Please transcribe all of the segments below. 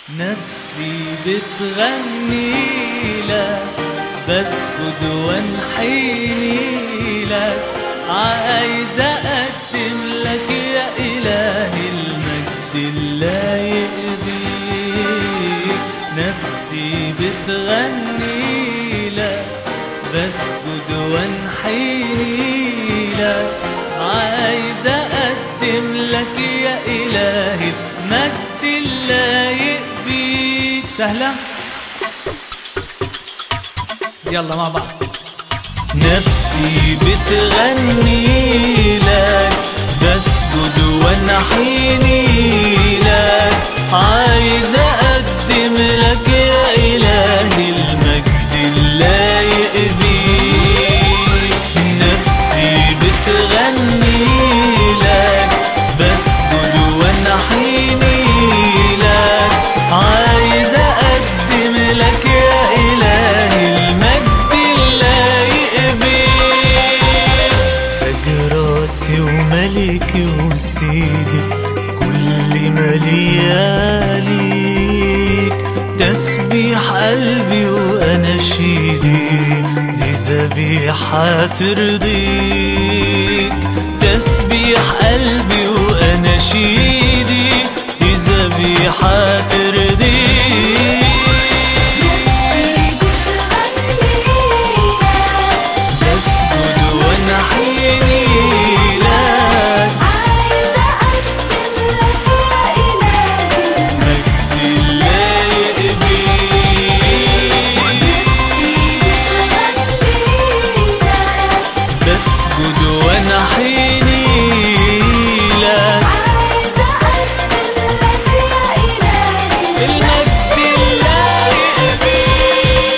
نفسي بتغني لك بسجد وانحيني لك عايز اقدم لك يا الهي المجد اللايق بيك نفسي بتغني لك بسجد وانحيني لك عايز اقدم لك يا الهي المجد اللايق بيك سهله يلا مع بعض نفسي بتغني لك بسجد وانحيني لك عايز اقدم لك يا الهي المجد اللايق بيك نفسي بتغني لك بسجد وانحيني لك عايز اقدم لك يا الهي المجد اللايق بيك تاج راسي وملكي وسيدي كل ملياليك تسبيح قلبي واناشيدي دي ذبيحة ترضيك تسبيح قلبي واناشيدي دي ذبيحة ترضيك بسجد وانحيني لك مجد اللايق بيك بسجد وانحيني لك المجد اللايق بيك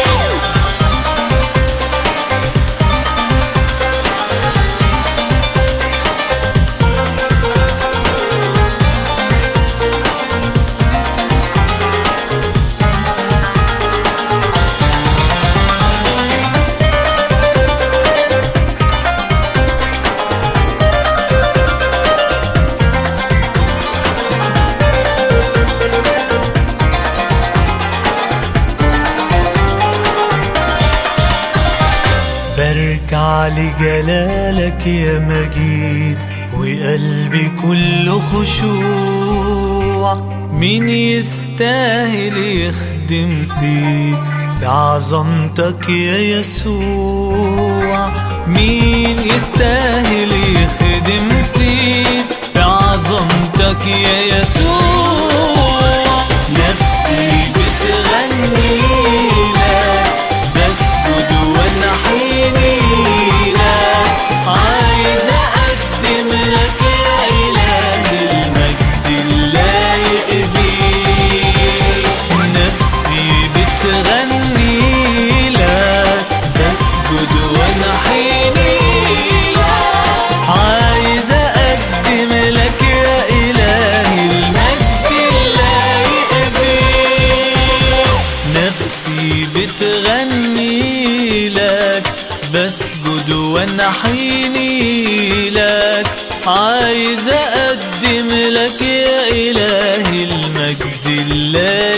بركع لجلالك يا مجيد وقلبي كله خشوع مين يستاهل يخدم سيد في عظمتك يا يسوع مين يستاهل يخدم سيد في عظمتك يا يسوع نفسي بتغني لك بسجد وانحيني لك عايز اقدم لك يا الهي المجد اللايق بيك نفسي بتغني لك بسجد وانحيني لك عايز اقدم لك يا الهي المجد اللايق بيك نفسي بتغني لك بسجد وانحيني لك عايز اقدم لك يا الهي المجد اللايق